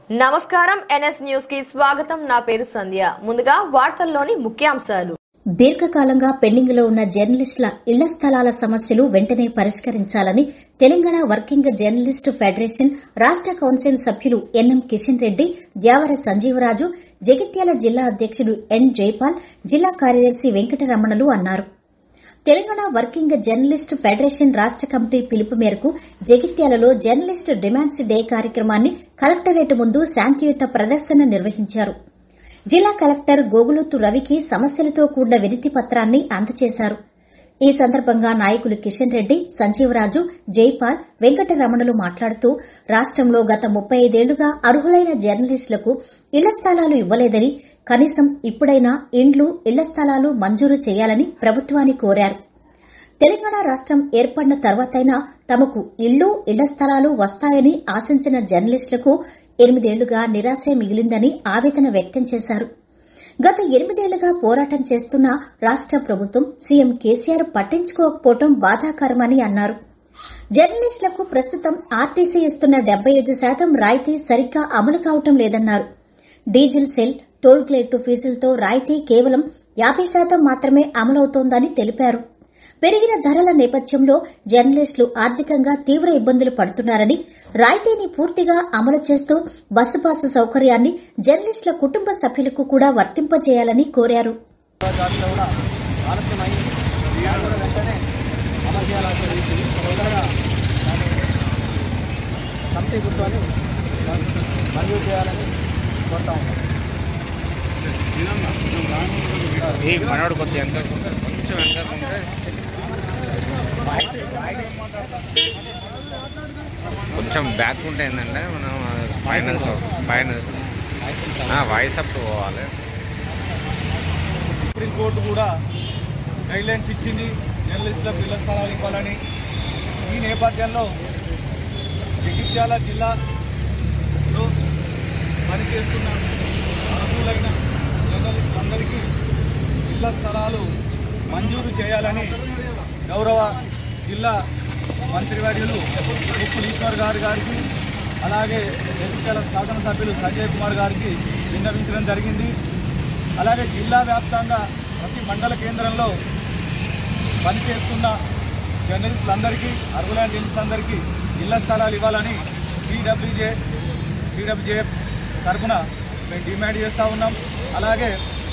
నమస్కారం NS news కి స్వాగతం నా పేరు సంధ్య ముందుగా వార్తల్లోని ముఖ్యాంశాలు దీర్ఘకాలంగా పెండింగ్ లో ఉన్న జర్నలిస్టుల ఇళ్ల స్థలాల సమస్యలు వెంటనే పరిష్కరించాలని తెలంగాణ వర్కింగ్ జర్నలిస్టు ఫెడరేషన్ రాష్ట కౌన్సిల్ సభ్యులు ఎన్ఎం కిషన్ రెడ్డి ద్యావర సంజీవరాజు జగిత్యాల జిల్లా అధ్యకుడు ఎన్ జైపాల్ జిల్లా కార్యదర్శి వెంకటరమణలు అన్నారు తెలంగాణ వర్కింగ్ జర్నలిస్ట్ ఫెడరేషన్ రాష్ట కమిటీ పిలుపు మేరకు జగిత్యాలలో జర్నలిస్ట్ డిమాండ్స్ డే కార్యక్రమాన్ని కలెక్టరేట్ ముందు శాంతియుత ప్రదర్శన నిర్వహించారు జిల్లా కలెక్టర్ గోగులొత్తు రవికి సమస్యలతో కూడిన వినతి పత్రాన్ని అందజేశారు ఈ సందర్భంగా నాయకులు కిషన్ రెడ్డి సంజీవరాజు జైపాల్ వెంకటరమణులు మాట్లాడుతూ రాష్టంలో గత ముప్పై ఐదేళ్లుగా అర్హులైన జర్నలిస్టులకు ఇళ్ల స్థలాలు ఇవ్వలేదని కనీసం ఇప్పుడైనా ఇండ్లు ఇళ్ల స్థలాలు మంజూరు చేయాలని ప్రభుత్వాన్ని కోరారు తెలంగాణ రాష్టం ఏర్పడిన తర్వాతైనా తమకు ఇళ్లు ఇళ్ల స్థలాలు వస్తాయని ఆశించిన జర్నలిస్టులకు ఎనిమిదేళ్లుగా నిరాశే మిగిలిందని ఆవేదన వ్యక్తం చేశారు గత ఎనిమిదేళ్లుగా పోరాటం చేస్తున్న రాష్ట ప్రభుత్వం సీఎం కేసీఆర్ పట్టించుకోకపోవడం బాధాకరమని అన్నారు జర్నలిస్టులకు ప్రస్తుతం ఆర్టీసీ ఇస్తున్న డెబ్బై ఐదు శాతం రాయితీ సరిగ్గా అమలు కావటం లేదన్నారు డీజిల్ సెల్ టోల్ గేట్ ఫీజులతో రాయితీ కేవలం యాబై శాతం మాత్రమే అమలవుతోందని తెలిపారు పెరిగిన ధరల నేపథ్యంలో జర్నలిస్టులు ఆర్థికంగా తీవ్ర ఇబ్బందులు పడుతున్నారని రాయితీని పూర్తిగా అమలు చేస్తూ బస్సు పాసు సౌకర్యాన్ని జర్నలిస్టుల కుటుంబ సభ్యులకు కూడా వర్తింపజేయాలని కోరారు జాబితా కూడా ఆలస్యమైంది దాన్ని కూడా వెంటనే అమలు చేయాలని చెప్పి తొందరగా దాన్ని కమిటీ కూర్చొని మంజూరు చేయాలని కోరుతా ఉన్నాం ఈ మనోడు కొద్దిగా వెనక కొంచెం వెనక ఉంటే కొంచెం బ్యాక్ ఉంటే ఏంటంటే మనం పైన పైన వాయిస్ అప్ పోవాలి సుప్రీంకోర్టు కూడా గైడ్లైన్స్ ఇచ్చింది జర్నలిస్టులకు ఇళ్ల స్థలాలు ఇవ్వాలని ఈ నేపథ్యంలో జగిత్యాల జిల్లాలో పనిచేస్తున్న అర్హులైన జర్నలిస్టులందరికీ ఇళ్ల స్థలాలు మంజూరు చేయాలని గౌరవ జిల్లా మంత్రివర్యులు ఉప్పు ఈశ్వర్ గారి గారికి అలాగే జగిత్యాల శాసనసభ్యులు సంజయ్ కుమార్ గారికి విన్నవించడం జరిగింది అలాగే జిల్లా వ్యాప్తంగా ప్రతి మండల కేంద్రంలో పనిచేస్తున్న జర్నలిస్టులందరికీ అర్హులైన జర్నలిస్టులందరికీ ఇళ్ల స్థలాలు ఇవ్వాలని టీడబ్ల్యూజే టీడబ్ల్యూజేఎఫ్ తరఫున మేము డిమాండ్ చేస్తూ ఉన్నాం అలాగే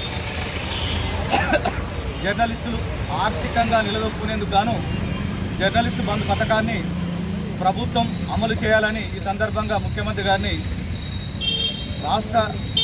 జర్నలిస్టులు ఆర్థికంగా నిలదొక్కునేందుకు గాను జర్నలిస్టు బంధు పథకాన్ని ప్రభుత్వం అమలు చేయాలని ఈ సందర్భంగా ముఖ్యమంత్రి గారిని రాష్ట్ర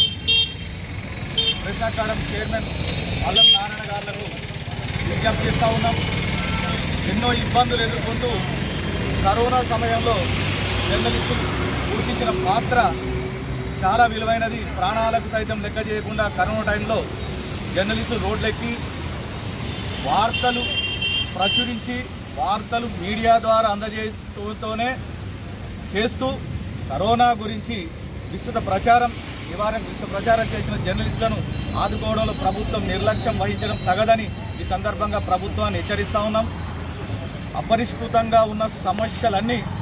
ప్రెస్ అకాడమీ చైర్మన్ అల్లం నారాయణ గారులకు విజ్ఞప్తి చేస్తూ ఉన్నాం ఎన్నో ఇబ్బందులు ఎదుర్కొంటూ కరోనా సమయంలో జర్నలిస్టులు పోషించిన పాత్ర చాలా విలువైనది ప్రాణాలకు సైతం లెక్క చేయకుండా కరోనా టైంలో జర్నలిస్టులు రోడ్లెక్కి వార్తలు ప్రచురించి వార్తలు మీడియా ద్వారా అందజేస్తూనే చేస్తూ కరోనా గురించి విస్తృత ప్రచారం నివారణ విస్తృత ప్రచారం చేసిన జర్నలిస్టులను ఆదుకోవడంలో ప్రభుత్వం నిర్లక్ష్యం వహించడం తగదని ఈ సందర్భంగా ప్రభుత్వాన్ని హెచ్చరిస్తా ఉన్నాం అపరిష్కృతంగా ఉన్న సమస్యలన్నీ